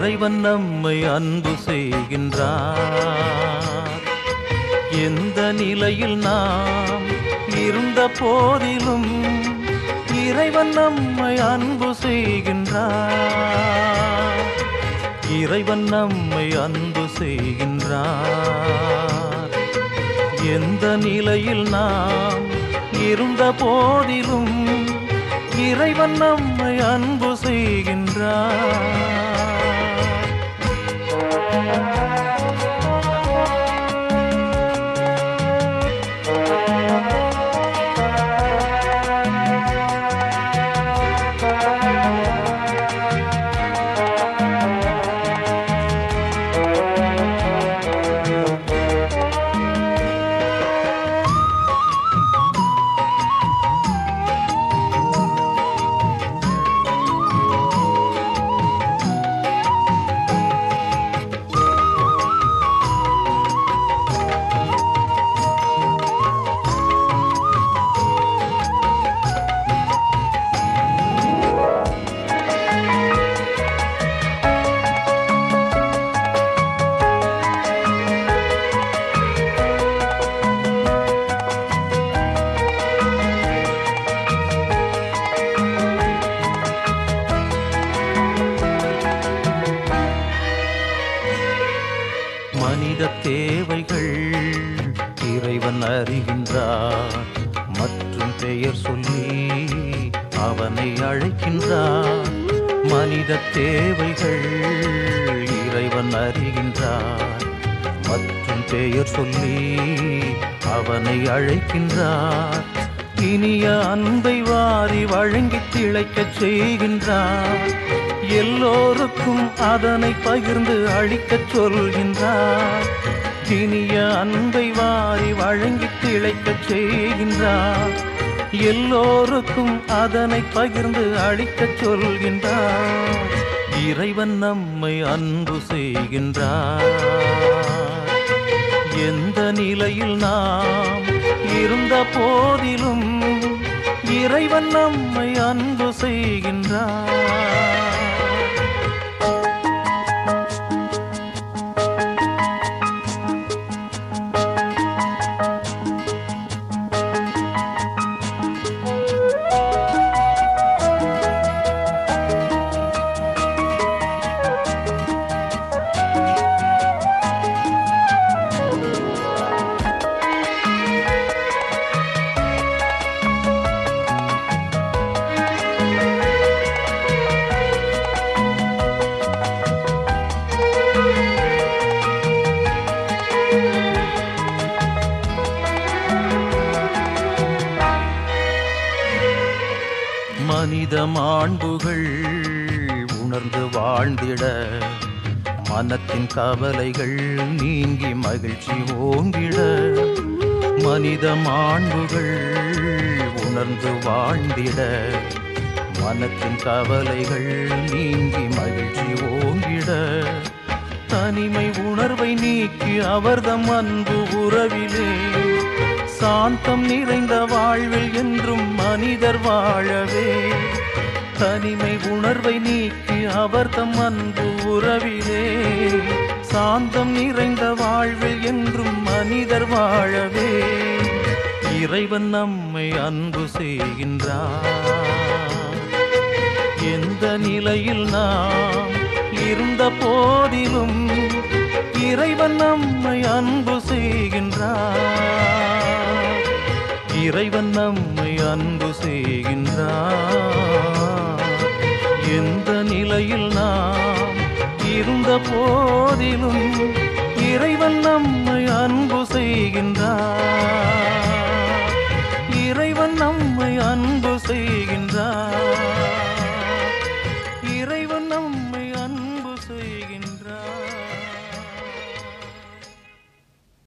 இறைவன் நம்மை அன்பு செய்கின்றார் எந்த நிலையில் நாம் இருந்த போதிலும் இறைவன் நம்மை அன்பு செய்கின்றார் இறைவன் நம்மை அன்பு செய்கின்றார் எந்த நிலையில் நாம் இருந்த போதிலும் இறைவன் நம்மை அன்பு செய்கின்றார் மனித தேவைகள் இறைவன் அறிகின்றார் மற்றும் பெயர் சொல்லி அவனை அழைக்கின்றார் மனித தேவைகள் இறைவன் அறிகின்றார் மற்றும் பெயர் சொல்லி அவனை அழைக்கின்றார் இனிய அன்பை வாரி வழங்கி திளைக்கச் செய்கின்றார் எல்லோருக்கும் அதனை பகிர்ந்து அளிக்கச் சொல்கின்றார் இனிய அன்பை வாரி வழங்கி திளைக்கச் செய்கின்றார் எல்லோருக்கும் அதனை பகிர்ந்து அளிக்கச் சொல்கின்றார் இறைவன் நம்மை அன்பு செய்கின்றார் எந்த நிலையில் நாம் இருந்த போதிலும் இறைவன் நம்மை அன்பு செய்கின்றார் மனித மாண்புகள் உணர்ந்து வாழ்ந்திட மனத்தின் கவலைகள் நீங்கி மகிழ்ச்சி ஓங்கிட மனித மாண்புகள் உணர்ந்து வாழ்ந்திட மனத்தின் கவலைகள் நீங்கி மகிழ்ச்சி ஓங்கிட தனிமை உணர்வை நீக்கி அவர்தம் அன்பு உறவிலே சாந்தம் நிறைந்த வாழ்வில் என்றும் மனிதர் வாழவே தனிமை உணர்வை நீக்கி அவர் தம் அன்பு உறவிலே சாந்தம் நிறைந்த வாழ்வில் என்றும் மனிதர் வாழவே இறைவன் நம்மை அன்பு செய்கின்றார் எந்த நிலையில் நாம் இருந்த போதிலும் இறைவன் நம்மை அன்பு செய்கின்றார் இறைவன் நம்மை அன்பு செய்கின்றார் எந்த நிலையில் நாம் இருந்த போதிலும் இறைவன் நம்மை அன்பு செய்கின்றார் இறைவன் நம்மை அன்பு செய்கின்றார் இறைவன் நம்மை அன்பு செய்கின்றார்